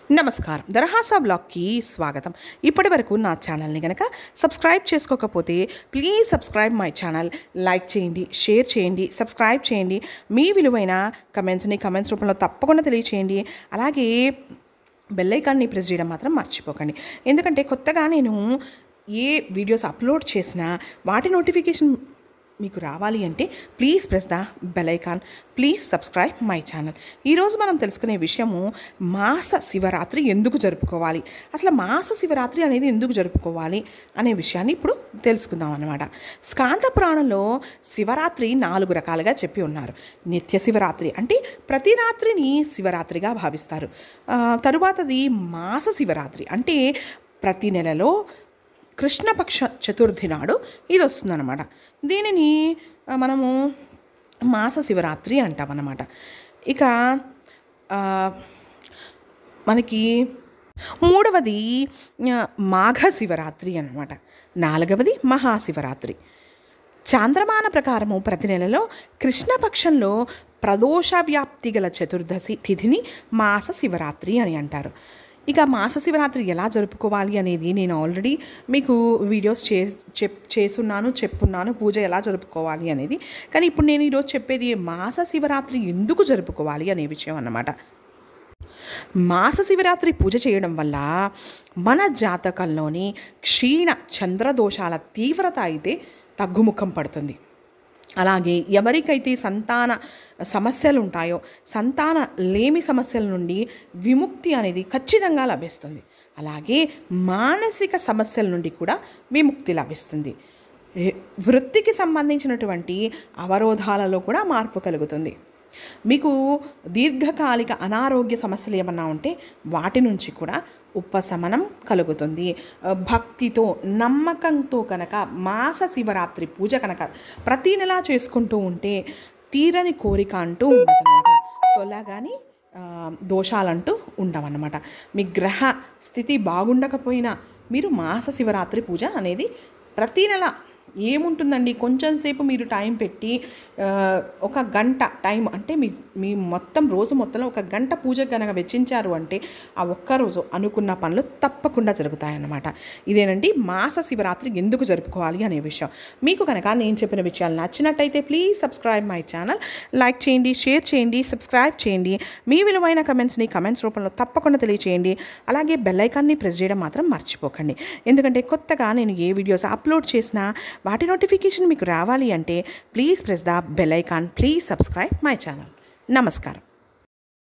నమస్కారం దరహాసా బ్లాగ్కి స్వాగతం ఇప్పటి వరకు నా ఛానల్ని కనుక సబ్స్క్రైబ్ చేసుకోకపోతే please subscribe my channel like చేయండి షేర్ చేయండి సబ్స్క్రైబ్ చేయండి మీ విలువైన కమెంట్స్ని కమెంట్స్ రూపంలో తప్పకుండా తెలియచేయండి అలాగే బెల్ ఐకాన్ని ప్రెస్ చేయడం మాత్రం మర్చిపోకండి ఎందుకంటే కొత్తగా నేను ఏ వీడియోస్ అప్లోడ్ చేసినా వాటి నోటిఫికేషన్ మీకు రావాలి అంటే please press the bell icon please subscribe my channel ఈరోజు మనం తెలుసుకునే విషయము మాస శివరాత్రి ఎందుకు జరుపుకోవాలి అసలు మాస శివరాత్రి అనేది ఎందుకు జరుపుకోవాలి అనే విషయాన్ని ఇప్పుడు తెలుసుకుందాం అన్నమాట స్కాంత పురాణంలో శివరాత్రి నాలుగు రకాలుగా చెప్పి ఉన్నారు నిత్య శివరాత్రి అంటే ప్రతి రాత్రిని శివరాత్రిగా భావిస్తారు ఆ, తరువాతది మాస శివరాత్రి అంటే ప్రతి నెలలో కృష్ణపక్ష చతుర్థి నాడు ఇది వస్తుందన్నమాట దీనిని ఆ, మనము మాస శివరాత్రి అంటామన్నమాట ఇక ఆ, మనకి మూడవది ఆ, మాఘ శివరాత్రి అన్నమాట నాలుగవది మహాశివరాత్రి చాంద్రమాన ప్రకారము ప్రతి నెలలో కృష్ణపక్షంలో ప్రదోష వ్యాప్తి గల చతుర్దశి తిథిని మాస శివరాత్రి అని అంటారు ఇక మాస శివరాత్రి ఎలా జరుపుకోవాలి అనేది నేను ఆల్రెడీ మీకు వీడియోస్ చే చెప్ చేసున్నాను చెప్పున్నాను పూజ ఎలా జరుపుకోవాలి అనేది కానీ ఇప్పుడు నేను ఈరోజు చెప్పేది మాస శివరాత్రి ఎందుకు జరుపుకోవాలి అనే విషయం అన్నమాట మాస శివరాత్రి పూజ చేయడం వల్ల మన జాతకంలోని క్షీణ చంద్రదోషాల తీవ్రత అయితే తగ్గుముఖం పడుతుంది అలాగే ఎవరికైతే సంతాన సమస్యలు ఉంటాయో సంతాన లేమి సమస్యల నుండి విముక్తి అనేది ఖచ్చితంగా లభిస్తుంది అలాగే మానసిక సమస్యల నుండి కూడా విముక్తి లభిస్తుంది ఏ- వృత్తికి సంబంధించినటువంటి అవరోధాలలో కూడా మార్పు కలుగుతుంది మీకు దీర్ఘకాలిక అనారోగ్య సమస్యలు ఏమన్నా ఉంటే వాటి నుంచి కూడా ఉపశమనం కలుగుతుంది ఆ, భక్తితో నమ్మకంతో కనుక మాస శివరాత్రి పూజ కనుక ప్రతి నెలా చేసుకుంటూ ఉంటే తీరని కోరిక అంటూ ఉండదన్నమాట తొలగాని ఆ, దోషాలంటూ ఉండవన్నమాట మీ గ్రహ స్థితి బాగుండకపోయినా మీరు మాస శివరాత్రి పూజ అనేది ప్రతి నెల ఏముంటుందండి కొంచెం సేపు మీరు టైం పెట్టి ఆ, ఒక గంట టైం అంటే మీ మీ మొత్తం రోజు మొత్తంలో ఒక గంట పూజ కనుక వెచ్చించారు అంటే ఆ ఒక్క రోజు అనుకున్న పనులు తప్పకుండా జరుగుతాయన్నమాట ఇదేనండి మాస శివరాత్రి ఎందుకు జరుపుకోవాలి అనే విషయం మీకు కనుక నేను చెప్పిన విషయాలు నచ్చినట్టయితే please subscribe my channel like చేయండి షేర్ చేయండి సబ్స్క్రైబ్ చేయండి మీ విలువైన కమెంట్స్ని కమెంట్స్ రూపంలో తప్పకుండా తెలియచేయండి అలాగే బెల్ ఐకాన్ని ప్రెస్ చేయడం మాత్రం మర్చిపోకండి ఎందుకంటే కొత్తగా నేను ఏ వీడియోస్ అప్లోడ్ చేసినా వాటి నోటిఫికేషన్ మీకు రావాలి అంటే please press the bell icon please subscribe my channel నమస్కారం